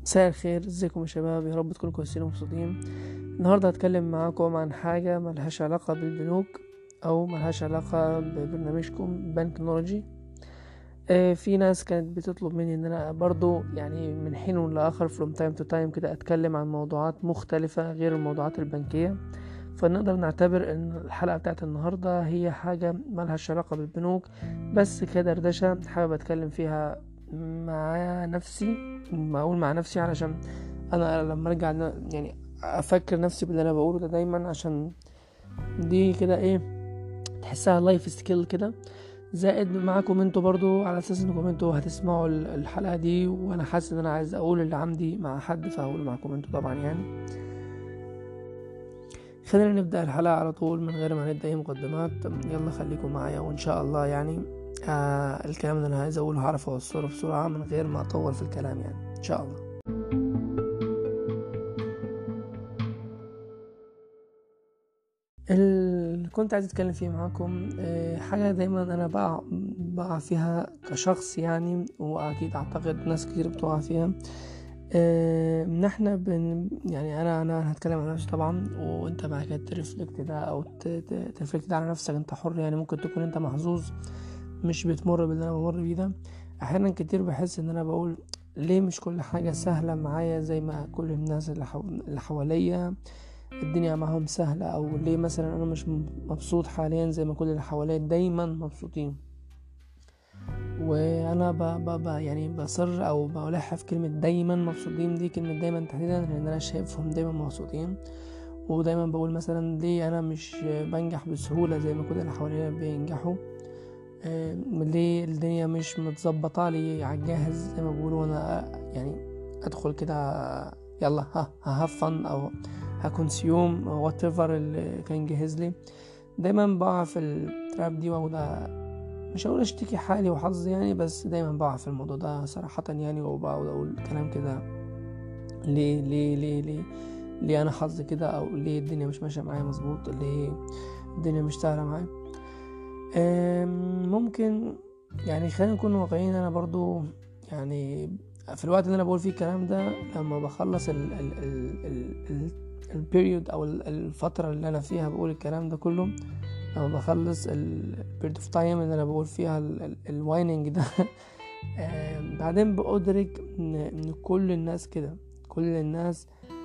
مساء الخير ازيكم يا شباب يا رب تكونوا كويسين ومبسوطين النهارده هتكلم معاكم عن حاجة ملهاش علاقة بالبنوك او ملهاش علاقة ببرنامجكم بنك نولوجي آه في ناس كانت بتطلب مني ان انا برضو يعني من حين لاخر from time to time كده اتكلم عن موضوعات مختلفة غير الموضوعات البنكية فنقدر نعتبر ان الحلقة بتاعت النهاردة هي حاجة ملهاش علاقة بالبنوك بس كدردشة حابب اتكلم فيها مع نفسي بقول مع نفسي علشان انا لما ارجع ن- يعني افكر نفسي باللي انا بقوله ده دايما عشان دي كده ايه تحسها لايف سكيل كده زائد معاكم انتوا برضو على اساس انكم انتوا هتسمعوا ال- الحلقة دي وانا حاسس ان انا عايز اقول اللي عندي مع حد فهقوله معاكم انتوا طبعا يعني خلينا نبدأ الحلقة على طول من غير ما ندي أي مقدمات يلا خليكم معايا وإن شاء الله يعني آه الكلام اللي أنا عايز أقوله هعرف أوصله بسرعة من غير ما أطول في الكلام يعني إن شاء الله اللي كنت عايز أتكلم فيه معاكم آه حاجة دايما أنا بقع, بقع فيها كشخص يعني وأكيد أعتقد ناس كتير بتقع فيها آه، ان احنا بن يعني انا انا هتكلم عن نفسي طبعا وانت بعد كده ترفلكت ده او ت- ت- ترفلكت ده على نفسك انت حر يعني ممكن تكون انت محظوظ مش بتمر باللي انا بمر بيه ده احيانا كتير بحس ان انا بقول ليه مش كل حاجة سهلة معايا زي ما كل الناس اللي, حو... اللي حواليا الدنيا معاهم سهلة او ليه مثلا انا مش مبسوط حاليا زي ما كل اللي حواليا دايما مبسوطين وانا ب... ب... ب... يعني بصر او بلح في كلمه دايما مبسوطين دي كلمه دايما تحديدا لان انا شايفهم دايما مبسوطين ودايما بقول مثلا ليه انا مش بنجح بسهوله زي ما كل اللي حواليا بينجحوا آه، ليه الدنيا مش متظبطه لي على الجاهز زي ما بيقولوا وانا يعني ادخل كده يلا ها ههفن او هكونسيوم وات ايفر اللي كان جاهز لي دايما بقع في التراب دي واقعد مش هقول اشتكي حالي وحظي يعني بس دايما بقع في الموضوع ده صراحة يعني وبقعد اقول كلام كده ليه ليه ليه ليه ليه انا حظي كده او ليه الدنيا مش ماشية معايا مظبوط ليه الدنيا مش سهلة معايا أم، ممكن يعني خلينا نكون واقعيين انا برضو يعني في الوقت اللي انا بقول فيه الكلام ده لما بخلص ال ال ال ال ال البيريود او ال- الفترة اللي انا فيها بقول الكلام ده كله لما بخلص البيريد اوف تايم اللي انا بقول فيها الوايننج ده آه، بعدين بأدرك ان إن كل الناس كده كل الناس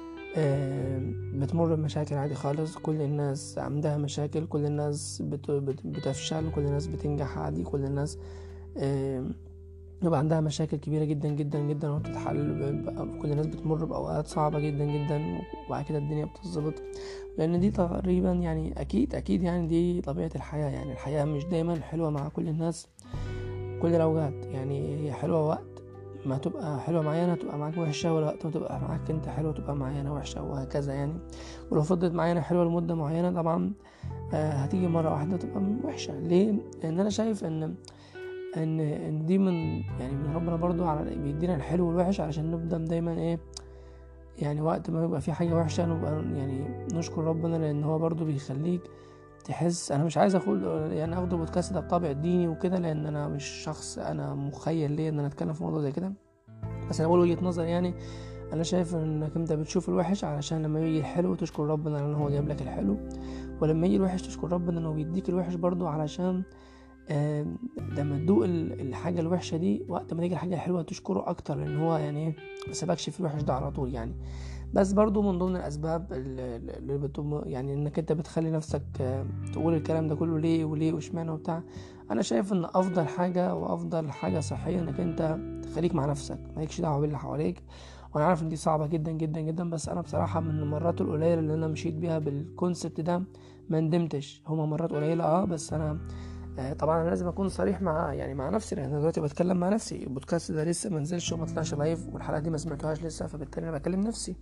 آه، بتمر بمشاكل عادي خالص كل الناس عندها مشاكل كل الناس بت- بت- بتفشل كل الناس بتنجح عادي كل الناس آه، يبقى عندها مشاكل كبيرة جدا جدا جدا وبتتحل ب- ب- كل الناس بتمر بأوقات صعبة جدا جدا وبعد كده الدنيا بتظبط لأن دي تقريبا يعني أكيد أكيد يعني دي طبيعة الحياة يعني الحياة مش دايما حلوة مع كل الناس كل الأوقات يعني هي حلوة وقت ما تبقى حلوة معايا أنا تبقى معاك وحشة ولا وقت ما تبقى معاك أنت حلوة تبقى معايا أنا وحشة وهكذا يعني ولو فضلت معايا أنا حلوة لمدة معينة طبعا آه، هتيجي مرة واحدة تبقى وحشة ليه؟ لأن أنا شايف إن ان ان دي من يعني من ربنا برضو على بيدينا الحلو والوحش علشان نفضل دايما ايه يعني وقت ما يبقى في حاجة وحشة نبقى يعني نشكر ربنا لان هو برضو بيخليك تحس انا مش عايز اقول يعني اخد البودكاست ده بطابع ديني وكده لان انا مش شخص انا مخيل ليا ان انا اتكلم في موضوع زي كده بس انا بقول وجهة نظر يعني انا شايف انك انت بتشوف الوحش علشان لما يجي الحلو تشكر ربنا لان هو جايب لك الحلو ولما يجي الوحش تشكر ربنا انه بيديك الوحش برضو علشان آه، لما تدوق ال- الحاجة الوحشة دي وقت ما تيجي الحاجة الحلوة تشكره أكتر لأن هو يعني إيه ما سابكش في الوحش ده على طول يعني بس برضو من ضمن الأسباب ال- اللي بتم يعني إنك أنت بتخلي نفسك آه، تقول الكلام ده كله ليه وليه واشمعنى وبتاع أنا شايف إن أفضل حاجة وأفضل حاجة صحية إنك أنت تخليك مع نفسك مالكش دعوة باللي حواليك وأنا عارف إن دي صعبة جدا جدا جدا بس أنا بصراحة من المرات القليلة اللي أنا مشيت بيها بالكونسبت ده ما ندمتش هما مرات قليلة اه بس أنا آه، طبعا انا لازم اكون صريح مع يعني مع نفسي لان انا دلوقتي بتكلم مع نفسي البودكاست ده لسه ما نزلش وما طلعش لايف والحلقه دي ما سمعتوهاش لسه فبالتالي انا بكلم نفسي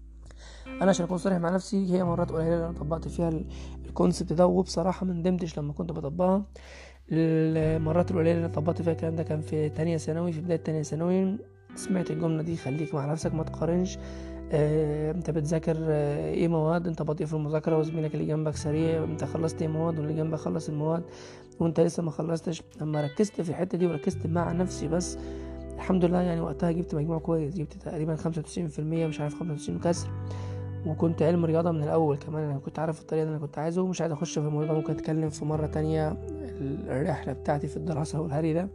انا عشان اكون صريح مع نفسي هي مرات قليله اللي انا طبقت فيها ال- الكونسبت ده وبصراحه ما ندمتش لما كنت بطبقها المرات القليله اللي طبقت فيها الكلام ده كان في تانية ثانوي في بدايه تانية ثانوي سمعت الجمله دي خليك مع نفسك ما تقارنش آه، انت بتذاكر آه، ايه مواد انت بطيء في المذاكره وزميلك اللي جنبك سريع انت خلصت ايه مواد واللي جنبك خلص المواد وانت لسه ما خلصتش لما ركزت في الحته دي وركزت مع نفسي بس الحمد لله يعني وقتها جبت مجموع كويس جبت تقريبا خمسة وتسعين في المية مش عارف خمسة وتسعين كسر وكنت علم رياضة من الأول كمان أنا كنت عارف الطريقة اللي أنا كنت عايزه ومش عايز أخش في الموضوع ده ممكن أتكلم في مرة تانية الرحلة بتاعتي في الدراسة والهري ده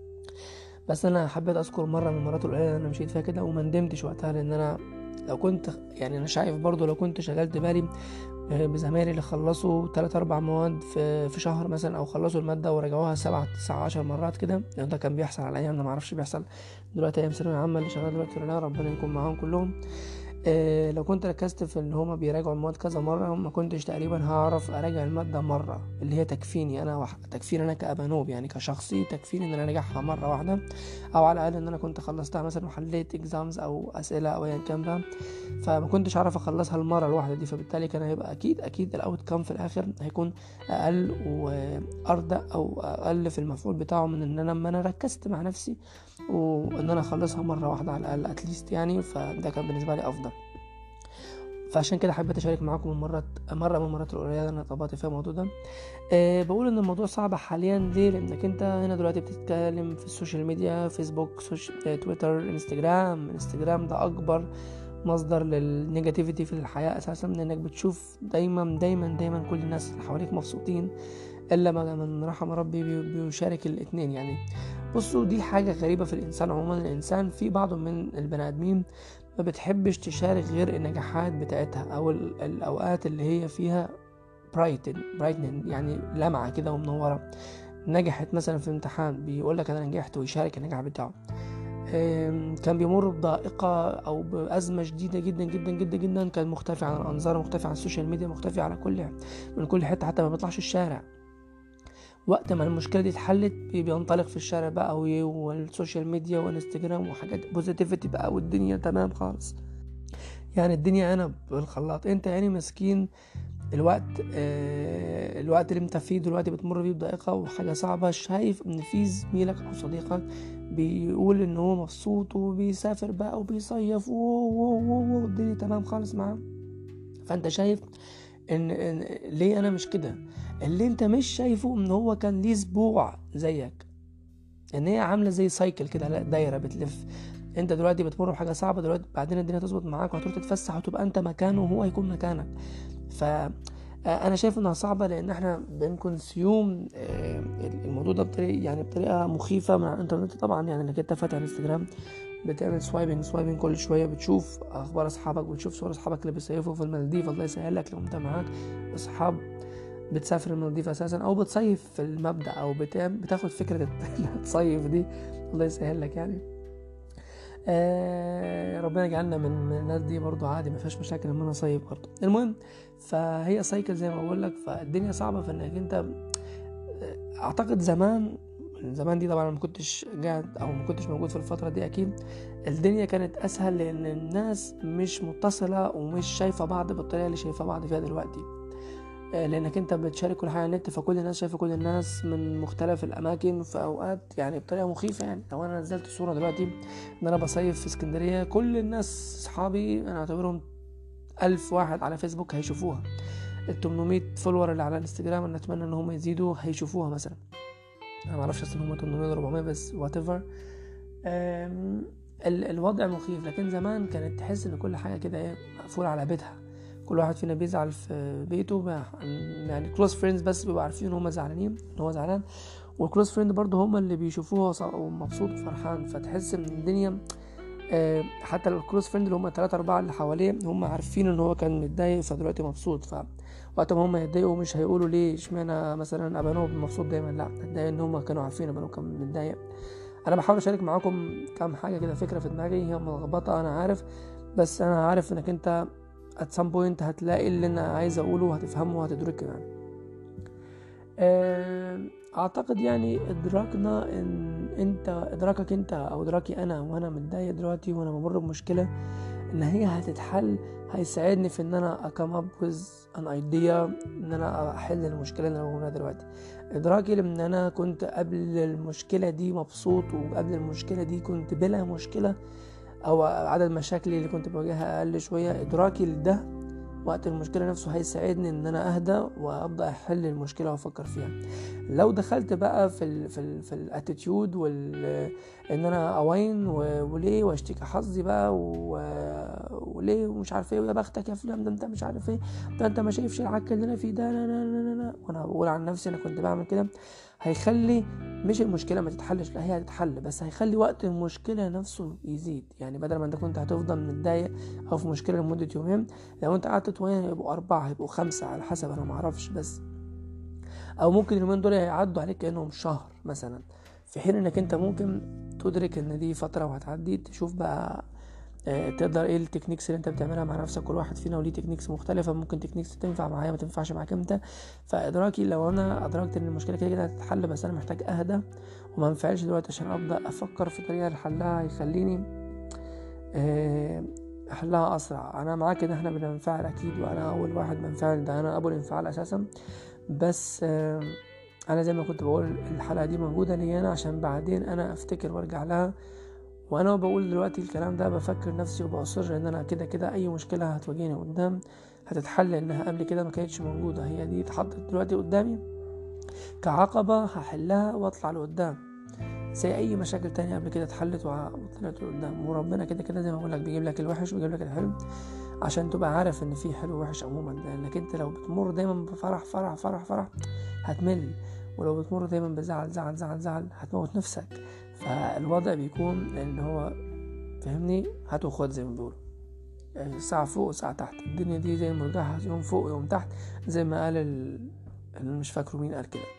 بس أنا حبيت أذكر مرة من المرات القليلة اللي أنا مشيت فيها كده وما ندمتش وقتها لأن أنا لو كنت يعني أنا شايف برضو لو كنت شغلت بالي بزمايلي اللي خلصوا تلات أربع مواد في, في شهر مثلا أو خلصوا المادة وراجعوها سبعة تسعة عشر مرات كده لأن ده كان بيحصل على أيامنا معرفش بيحصل دلوقتي أيام ثانوية عامة اللي شغال دلوقتي ولا لا ربنا يكون معاهم كلهم إيه لو كنت ركزت في ان هما بيراجعوا المواد كذا مره ما كنتش تقريبا هعرف اراجع الماده مره اللي هي تكفيني انا وح... تكفيني انا كابانوب يعني كشخصي تكفيني ان انا انجحها مره واحده او على الاقل ان انا كنت خلصتها مثلا وحليت اكزامز او اسئله او ايا كان بقى فما كنتش عارف اخلصها المره الواحده دي فبالتالي كان هيبقى اكيد اكيد الاوت كام في الاخر هيكون اقل وارضى او اقل في المفعول بتاعه من ان انا لما انا ركزت مع نفسي وان انا اخلصها مره واحده على الاقل اتليست يعني فده كان بالنسبه لي افضل فعشان كده حبيت اشارك معاكم المرات مره من المرات القليله اللي انا طبقت فيها الموضوع ده أه بقول ان الموضوع صعب حاليا ليه لانك انت هنا دلوقتي بتتكلم في السوشيال ميديا فيسبوك سوش... تويتر انستجرام انستجرام ده اكبر مصدر للنيجاتيفيتي في الحياه اساسا لانك بتشوف دايما دايما دايما كل الناس اللي حواليك مبسوطين الا من رحم ربي بيشارك الاثنين يعني بصوا دي حاجة غريبة في الإنسان عموما الإنسان في بعض من البني آدمين ما بتحبش تشارك غير النجاحات بتاعتها أو الأوقات اللي هي فيها برايتن برايتن يعني لمعة كده ومنورة نجحت مثلا في امتحان بيقول لك أنا نجحت ويشارك النجاح بتاعه كان بيمر بضائقة أو بأزمة شديدة جدا جدا جدا جدا كان مختفي عن الأنظار مختفي عن السوشيال ميديا مختفي على كل من كل حتة حتى ما بيطلعش الشارع وقت ما المشكله دي اتحلت بينطلق في الشارع بقى والسوشيال ميديا والانستجرام وحاجات بوزيتيفيتي بقى والدنيا تمام خالص يعني الدنيا انا بالخلاط انت يعني مسكين الوقت آه الوقت اللي انت فيه دلوقتي بتمر بيه بضائقة وحاجة صعبة شايف ان في زميلك او صديقك بيقول ان هو مبسوط وبيسافر بقى وبيصيف والدنيا تمام خالص معاه فانت شايف إن, ان ليه انا مش كده اللي انت مش شايفه ان هو كان ليه اسبوع زيك ان هي عامله زي سايكل كده دايره بتلف انت دلوقتي بتمر بحاجه صعبه دلوقتي بعدين الدنيا تظبط معاك وهتروح تتفسح وتبقى انت مكانه وهو هيكون مكانك ف انا شايف انها صعبه لان احنا بنكونسيوم الموضوع ده بطريقه يعني بطريقه مخيفه مع الانترنت طبعا يعني انك انت فاتح انستجرام بتعمل سوايبنج سوايبنج كل شويه بتشوف اخبار اصحابك بتشوف صور اصحابك اللي بيصيفوا في المالديف الله يسهل لك لو انت معاك اصحاب بتصافر المالديف اساسا او بتصيف في المبدا او بتاخد فكره تصيف دي الله يسهل لك يعني آه ربنا يجعلنا من, من الناس دي برضو عادي ما فيهاش مشاكل ان انا اصيف برضو المهم فهي سايكل زي ما بقول لك فالدنيا صعبه في انك انت اعتقد زمان زمان دي طبعا ما كنتش قاعد او ما كنتش موجود في الفتره دي اكيد الدنيا كانت اسهل لان الناس مش متصله ومش شايفه بعض بالطريقه اللي شايفه بعض فيها دلوقتي لانك انت بتشارك كل حاجه على النت فكل الناس شايفه كل الناس من مختلف الاماكن في اوقات يعني بطريقه مخيفه يعني لو انا نزلت صوره دلوقتي ان انا بصيف في اسكندريه كل الناس اصحابي انا اعتبرهم ألف واحد على فيسبوك هيشوفوها ال 800 فولور اللي على الانستجرام انا اتمنى ان هم يزيدوا هيشوفوها مثلا انا معرفش اصلا هم 800 ولا 400 بس وات ايفر الوضع مخيف لكن زمان كانت تحس ان كل حاجه كده ايه مقفوله على بيتها كل واحد فينا بيزعل في بيته يعني كلوز فريندز بس بيبقوا عارفين ان هم زعلانين ان هو زعلان والكلوز فريند برضه هم اللي بيشوفوه ومبسوط وفرحان فتحس ان الدنيا حتى الكلوز فريند اللي هم الثلاثة أربعة اللي حواليه هم عارفين إن هو كان متضايق فدلوقتي مبسوط فوقت ما هم يتضايقوا مش هيقولوا ليه اشمعنى مثلا أبانوب مبسوط دايما لا هتضايق إن هم كانوا عارفين أبانوب كان متضايق أنا بحاول أشارك معاكم كام حاجة كده فكرة في دماغي هي ملخبطة أنا عارف بس أنا عارف إنك أنت at some point هتلاقي اللي أنا عايز أقوله وهتفهمه وهتدركه يعني اعتقد يعني ادراكنا ان انت ادراكك انت او ادراكي انا وانا متضايق دلوقتي وانا بمر بمشكله ان هي هتتحل هيساعدني في ان انا اكم اب ويز ان ايديا ان انا احل المشكله اللي انا بمرها دلوقتي ادراكي لان انا كنت قبل المشكله دي مبسوط وقبل المشكله دي كنت بلا مشكله او عدد مشاكلي اللي كنت بواجهها اقل شويه ادراكي لده وقت المشكله نفسه هيساعدني ان انا اهدى وابدا احل المشكله وافكر فيها لو دخلت بقى في ال في ال في الاتيتيود وال ان انا اوين وليه واشتكي حظي بقى وليه ومش عارف ايه ويا بختك يا فلان ده انت مش عارف ايه ده انت ما شايفش العك اللي انا فيه ده لا لا لا لا وانا بقول عن نفسي انا كنت بعمل كده هيخلي مش المشكلة ما تتحلش لا هي هتتحل بس هيخلي وقت المشكلة نفسه يزيد يعني بدل ما انت كنت هتفضل متضايق او في مشكلة لمدة يومين لو انت قعدت توين يبقوا أربعة يبقوا خمسة على حسب انا معرفش بس او ممكن اليومين دول هيعدوا عليك كأنهم شهر مثلا في حين انك انت ممكن تدرك ان دي فترة وهتعدي تشوف بقى آه، تقدر ايه التكنيكس اللي انت بتعملها مع نفسك كل واحد فينا وليه تكنيكس مختلفة ممكن تكنيكس تنفع معايا ما تنفعش معاك انت فادراكي لو انا ادركت ان المشكلة كده كده هتتحل بس انا محتاج اهدى وما انفعلش دلوقتي عشان ابدا افكر في طريقة لحلها هيخليني آه، احلها اسرع انا معاك ان احنا بننفعل اكيد وانا اول واحد بنفعل ده انا ابو الانفعال اساسا بس آه، انا زي ما كنت بقول الحلقة دي موجودة لي انا عشان بعدين انا افتكر وارجع لها وانا بقول دلوقتي الكلام ده بفكر نفسي وبأصر ان انا كده كده اي مشكله هتواجهني قدام هتتحل لانها قبل كده ما كانتش موجوده هي دي اتحطت دلوقتي قدامي كعقبه هحلها واطلع لقدام زي اي مشاكل تانية قبل كده اتحلت وطلعت لقدام وربنا كده كده زي ما بقول لك بيجيب لك الوحش وبيجيب لك الحلو عشان تبقى عارف ان في حلو ووحش عموما لانك انت لو بتمر دايما بفرح فرح فرح فرح هتمل ولو بتمر دايما بزعل زعل زعل زعل هتموت نفسك فالوضع بيكون ان هو فهمني هات وخد زي ما بيقولوا يعني ساعة فوق وساعة تحت الدنيا دي زي مرجعها يوم فوق ويوم تحت زي ما قال ال... اللي مش فاكره مين قال كده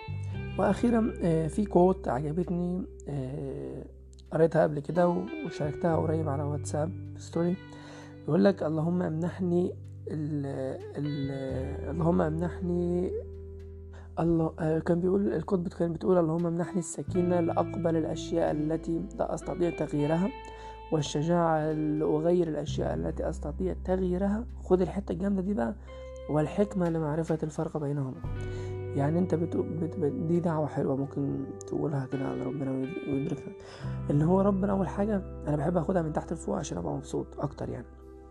واخيرا آه، في كوت عجبتني آه، قريتها قبل كده وشاركتها قريب على واتساب ستوري بيقول لك اللهم امنحني ال ال اللهم امنحني الله آه، كان بيقول الكتب كانت بتقول اللهم امنحني السكينة لأقبل الأشياء التي لا أستطيع تغييرها والشجاعة لأغير الأشياء التي أستطيع تغييرها خد الحتة الجامدة دي بقى والحكمة لمعرفة الفرق بينهما يعني انت بتقول بت... بت... دي دعوة حلوة ممكن تقولها كده على ربنا ويدركها اللي هو ربنا أول حاجة أنا بحب أخدها من تحت لفوق عشان أبقى مبسوط أكتر يعني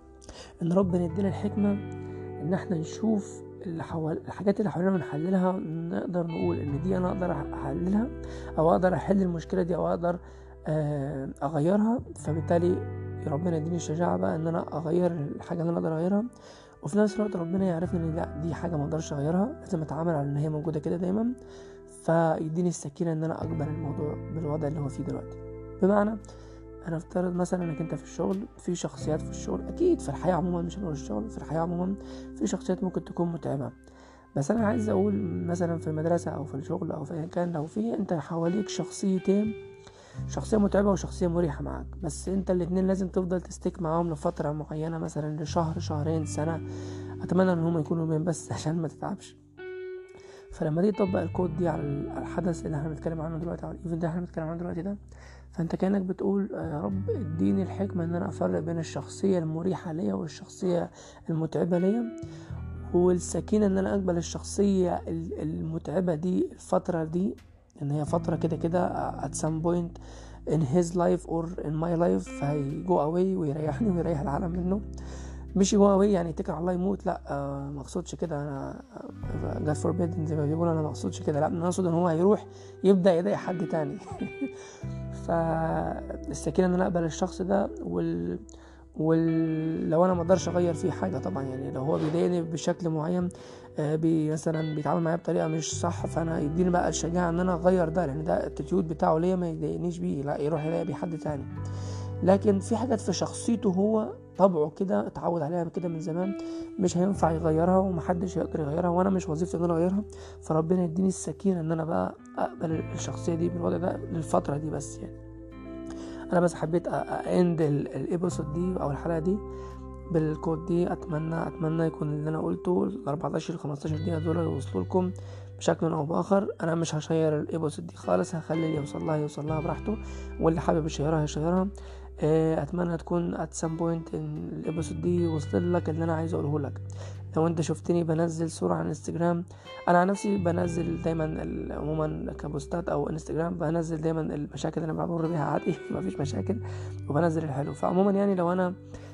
إن ربنا يدينا الحكمة إن احنا نشوف اللي حوال الحاجات اللي حوالينا بنحللها نقدر نقول ان دي انا اقدر احللها او اقدر احل المشكله دي او اقدر آه، اغيرها فبالتالي ربنا يديني الشجاعه بقى ان انا اغير الحاجه اللي انا اقدر اغيرها وفي نفس الوقت ربنا يعرفني ان لا دي حاجه ما اقدرش اغيرها لازم اتعامل على ان هي موجوده كده دايما فيديني السكينه ان انا اقبل الموضوع بالوضع اللي هو فيه دلوقتي بمعنى انا افترض مثلا انك انت في الشغل في شخصيات في الشغل اكيد في الحياه عموما مش هنقول الشغل في الحياه عموما في شخصيات ممكن تكون متعبه بس انا عايز اقول مثلا في المدرسه او في الشغل او في كان لو في انت حواليك شخصيتين شخصيه متعبه وشخصيه مريحه معاك بس انت الاتنين لازم تفضل تستيك معاهم لفتره معينه مثلا لشهر شهرين سنه اتمنى ان هم يكونوا بين بس عشان ما تتعبش فلما تيجي تطبق الكود دي على الحدث اللي احنا بنتكلم عنه دلوقتي او الايفنت اللي احنا بنتكلم عنه دلوقتي ده فانت كانك بتقول يا رب اديني الحكمة ان انا افرق بين الشخصية المريحة ليا والشخصية المتعبة ليا والسكينة ان انا اقبل الشخصية المتعبة دي الفترة دي ان هي فترة كده كده at some point in his life or in my life فهي go away ويريحني ويريح العالم منه مش هو هو يعني يتكل على الله يموت لا آه ما اقصدش كده انا جاد فوربيدن زي ما بيقولوا انا ما اقصدش كده لا انا اقصد ان هو هيروح يبدا يضايق حد تاني فالسكينه ان انا اقبل الشخص ده وال ولو انا ما اقدرش اغير فيه حاجه طبعا يعني لو هو بيضايقني بشكل معين آه بي مثلا بيتعامل معايا بطريقه مش صح فانا يديني بقى الشجاعه ان انا اغير ده لان ده الاتيتيود بتاعه ليا ما يضايقنيش بيه لا يروح يضايق بيه حد تاني لكن في حاجات في شخصيته هو طبعه كده اتعود عليها كده من زمان مش هينفع يغيرها ومحدش هيقدر يغيرها وانا مش وظيفتي ان انا اغيرها فربنا يديني السكينه ان انا بقى اقبل الشخصيه دي بالوضع ده للفتره دي بس يعني انا بس حبيت اند الابيسود دي او الحلقه دي بالكود دي اتمنى اتمنى يكون اللي انا قلته ال 14 ل 15 دقيقه دول يوصلوا لكم بشكل او باخر انا مش هشير الابيسود دي خالص هخلي اللي يوصل لها يوصل لها براحته واللي حابب يشيرها يشيرها آه، اتمنى تكون at some point الابيسود دي وصل لك اللي انا عايز اقوله لك لو انت شفتني بنزل صورة على انستجرام انا عن نفسي بنزل دايما عموما كبوستات او انستجرام بنزل دايما المشاكل اللي انا بمر بيها عادي مفيش مشاكل وبنزل الحلو فعموما يعني لو انا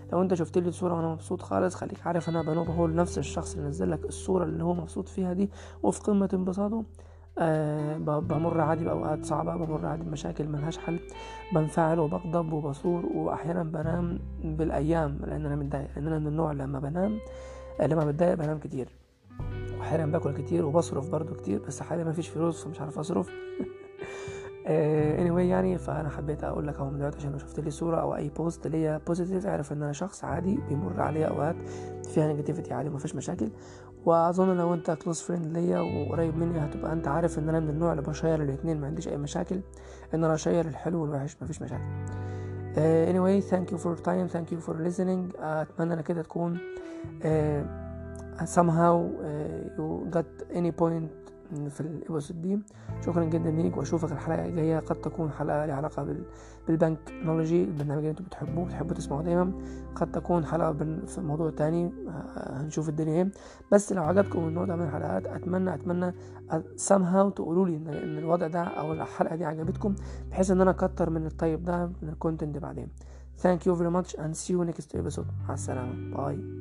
لو انت شفت لي صوره وانا مبسوط خالص خليك عارف انا بنوب هو نفس الشخص اللي نزل لك الصوره اللي هو مبسوط فيها دي وفي قمه انبساطه أه بمر عادي بأوقات صعبة بمر عادي بمشاكل ملهاش حل بنفعل وبغضب وبصور وأحيانا بنام بالأيام لأن أنا متضايق لأن أنا من النوع لما بنام لما بتضايق بنام كتير وأحيانا باكل كتير وبصرف برضو كتير بس حاليا مفيش فلوس فمش عارف أصرف اني anyway يعني فانا حبيت اقول لك اهو من دلوقتي عشان لو شفت لي صوره او اي بوست ليا بوزيتيف اعرف ان انا شخص عادي بيمر عليا اوقات فيها نيجاتيفيتي عادي ومفيش مشاكل واظن لو انت كلوز فريند ليا وقريب مني هتبقى انت عارف ان انا من النوع اللي بشير الاثنين ما عنديش اي مشاكل ان انا اشير الحلو والوحش مفيش مشاكل uh, anyway thank you for your time thank you for listening uh, اتمنى انا كده تكون uh, somehow uh, you got any point في الابيسود دي شكرا جدا ليك واشوفك الحلقه الجايه قد تكون حلقه لها علاقه بالبنك نولوجي البرنامج اللي انتوا بتحبوه بتحبوا تسمعوا دايما قد تكون حلقه في موضوع تاني هنشوف الدنيا ايه بس لو عجبكم النوع ده من الحلقات اتمنى اتمنى somehow تقولوا لي ان الوضع ده او الحلقه دي عجبتكم بحيث ان انا اكتر من الطيب ده من الكونتنت بعدين thank you very much and see you next episode مع السلامه باي